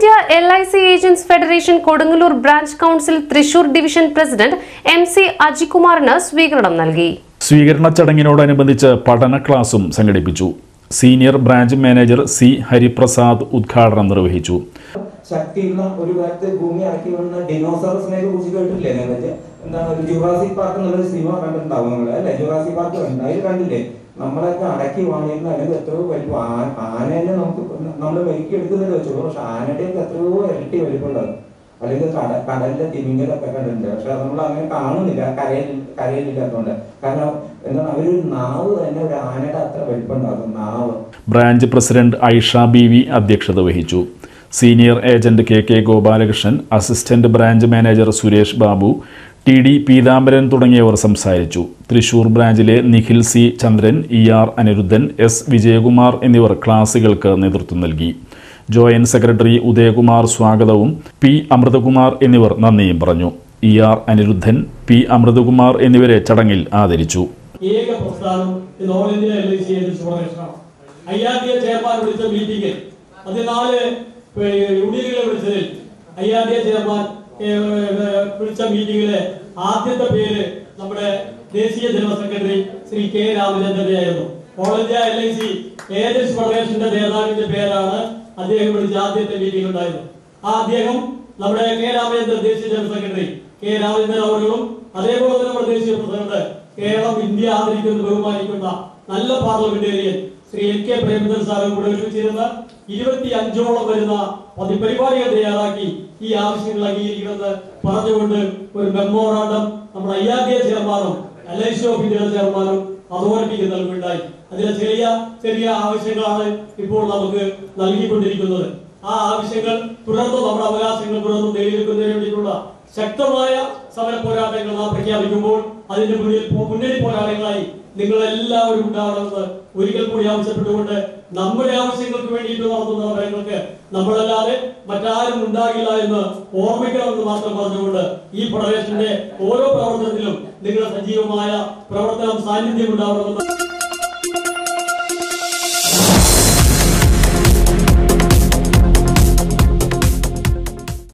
India L I C agents federation Kodungallur branch council Thrissur division president M C അജികുമാറിന് സ്വീകരണം നൽകി സ്വീകരണ ചടങ്ങിനോടനുബന്ധിച്ച് പഠന ക്ലാസും സംഘടിപ്പിച്ചു senior branch manager C Hariprasad ഉദ്ഘാടനം നിർവഹിച്ചു ശക്തിയുള്ള ഒരു കാലത്ത് ഭൂമി ഇറക്കി വന്ന ഡിനോസറസിനെ കുറിച്ച് കേട്ടില്ലേ നിങ്ങൾക്ക് എന്താണ് ഒരു ജുറാസിക് പാർക്ക് എന്നുള്ളൊരു സിനിമ കണ്ടിട്ടുണ്ടാവും നിങ്ങൾ അല്ലെ ജുറാസിക് പാർക്ക് കണ്ടിട്ടുണ്ട് അതിൽ കണ്ടില്ലേ നമ്മളൊക്കെ അടക്കി വാങ്ങിയിരുന്ന അല്ലെങ്കിൽ എത്രയോ വലിപ്പം ആ- ആനേനെ നമുക്ക് നമ്മൾ മെരുക്കി എടുക്കുന്നത് വെച്ചോളൂ പക്ഷെ ആനയുടെ ഒക്കെ എത്രയോ ഇരട്ടി വലിപ്പമുള്ളത് അല്ലെങ്കിൽ കട കടലിലെ തിമിങ്ങലൊക്കെ കണ്ടിട്ടുണ്ട് പക്ഷെ അത് നമ്മൾ അങ്ങനെ കാണുന്നില്ല കരയിൽ കരയിലില്ലാത്തതുകൊണ്ട് കാരണം എന്താണ് അവരൊരു നാവ് തന്നെ ഒരു ആനയുടെ അത്ര വലിപ്പമുണ്ടാകും നാവ് branch president Aisha B V അധ്യക്ഷത വഹിച്ചു senior agent K K Gopalakrishnan assistant branch manager Suresh Babu T D Peethambaran തുടങ്ങിയവർ സംസാരിച്ചു തൃശൂർ ബ്രാഞ്ചിലെ Nikhil C Chandran E R Aniruddhan S Vijayakumar എന്നിവർ ക്ലാസുകൾക്ക് നേതൃത്വം നൽകി ജോയിന്റ് സെക്രട്ടറി ഉദയകുമാർ സ്വാഗതവും പി അമൃതകുമാർ എന്നിവർ നന്ദിയും പറഞ്ഞു E R Aniruddhan P Amrithakumar എന്നിവരെ ചടങ്ങിൽ ആദരിച്ചു ഏക പ്രസ്ഥാനം ഇന്ന് all India L I C agency ഫെഡറേഷനാണ് I R D A chairman വിളിച്ച മീറ്റിംഗിൽ പതിനാല് യൂണിയനുകളെ വിളിച്ചതിൽ I R D A chairman ഏഹ്, ഏഹ്, വിളിച്ച മീറ്റിംഗിലെ ആദ്യത്തെ പേര് നമ്മുടെ ദേശീയ ജനറൽ സെക്രട്ടറി ശ്രീ കെ രാമചന്ദ്രന്റെ ആയിരുന്നു all India L I C agency ഫെഡറേഷന്റെ നേതാവിന്റെ പേരാണ് അദ്ദേഹം വിളിച്ച ആദ്യത്തെ മീറ്റിംഗ് ഉണ്ടായിരുന്നു ആ അദ്ദേഹം നമ്മുടെ കെ രാമചന്ദ്രൻ ദേശീയ ജനറൽ സെക്രട്ടറി കെ രാമചന്ദ്രൻ അവர்களுം അതേപോലെ തന്നെ നമ്മുടെ ദേശീയ പ്രസിഡന്റ് കേരളം ഇന്ത്യ ആദരിക്കുന്ന ബഹുമാനിക്കുന്ന നല്ല parliamentarian Shri N K Premachandran സാറും കൂടെ ഒരുമിച്ചിരുന്ന ഇരുപത്തി അഞ്ചോളം വരുന്ന പതി പരിപാടികൾ തയ്യാറാക്കി ഈ ആവശ്യങ്ങൾ അംഗീകരിക്കണമെന്ന് പറഞ്ഞുകൊണ്ട് ഒരു മെമ്മോറാണ്ടം നമ്മുടെ ഐ ആർ ഡി എ ചെയർമാനും എൽ ഐ സി ഓഫ് ഇന്ത്യയുടെ ചെയർമാനും അതോറിറ്റിക്ക് നൽകുകയുണ്ടായി അതിലെ ചെറിയ ചെറിയ ആവശ്യങ്ങളാണ് ഇപ്പോൾ നമുക്ക് നൽകിക്കൊണ്ടിരിക്കുന്നത് ആ ആവശ്യങ്ങൾ തുടർന്ന് നമ്മുടെ അവകാശങ്ങൾ തുടർന്ന് നേടിയെടുക്കുന്നതിന് വേണ്ടിയിട്ടുള്ള ശക്തമായ സമര പോരാട്ടങ്ങൾ നാം പ്രഖ്യാപിക്കുമ്പോൾ അതിന്റെ മുന്നിൽ പോ- മുന്നണി പോരാട്ടങ്ങളായി നിങ്ങൾ എല്ലാവരും ഉണ്ടാവണമെന്ന് ഒരിക്കൽ കൂടി ആവശ്യപ്പെട്ടുകൊണ്ട് നമ്മുടെ ആവശ്യങ്ങൾക്ക് വേണ്ടിയിട്ട് നടത്തുന്ന സമരങ്ങൾക്ക് നമ്മളല്ലാതെ മറ്റാരും ഉണ്ടാകില്ല എന്ന് ഓർമ്മിക്കണമെന്ന് മാത്രം പറഞ്ഞുകൊണ്ട് ഈ ഫെഡറേഷന്റെ ഓരോ പ്രവർത്തനത്തിലും നിങ്ങളുടെ സജീവമായ പ്രവർത്തനം സാന്നിധ്യം ഉണ്ടാവണമെന്ന്